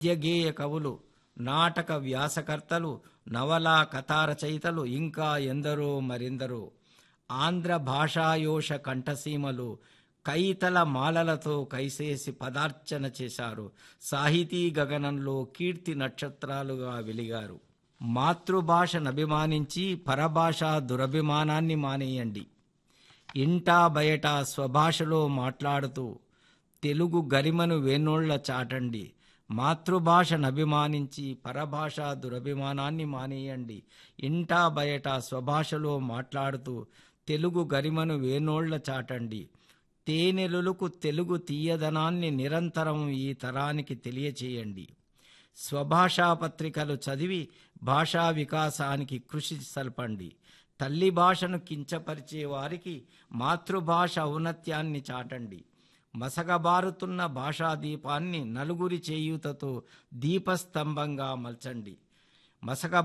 పద్యగేయ కవులు నాటక వ్యాసకర్తలు నవలా కథా రచయితలు ఇంకా ఎందరో మరెందరో ఆంధ్ర భాషాయోష కంఠసీమలు కైతల మాలలతో కైసేసి పదార్చన చేశారు సాహితీ గగనంలో కీర్తి నక్షత్రాలుగా వెలిగారు మాతృభాషనభిమానించి పరభాష దురభిమానాన్ని మానేయండి ఇంటా బయట స్వభాషలో మాట్లాడుతూ తెలుగు గరిమను వేనోళ్ల చాటండి మాతృభాషను అభిమానించి పరభాష దురభిమానాన్ని మానేయండి ఇంటా బయట స్వభాషలో మాట్లాడుతూ తెలుగు గరిమను వేనోళ్ల చాటండి తేనెలులకు తెలుగు తీయదనాన్ని నిరంతరం ఈ తరానికి తెలియచేయండి స్వభాషా పత్రికలు చదివి భాషా వికాసానికి కృషి సల్పండి తల్లి భాషను కించపరిచే వారికి మాతృభాష ఔన్నత్యాన్ని చాటండి మసగబారుతున్న భాషా దీపాన్ని నలుగురి చేయూతతో దీపస్తంభంగా మలచండి మసక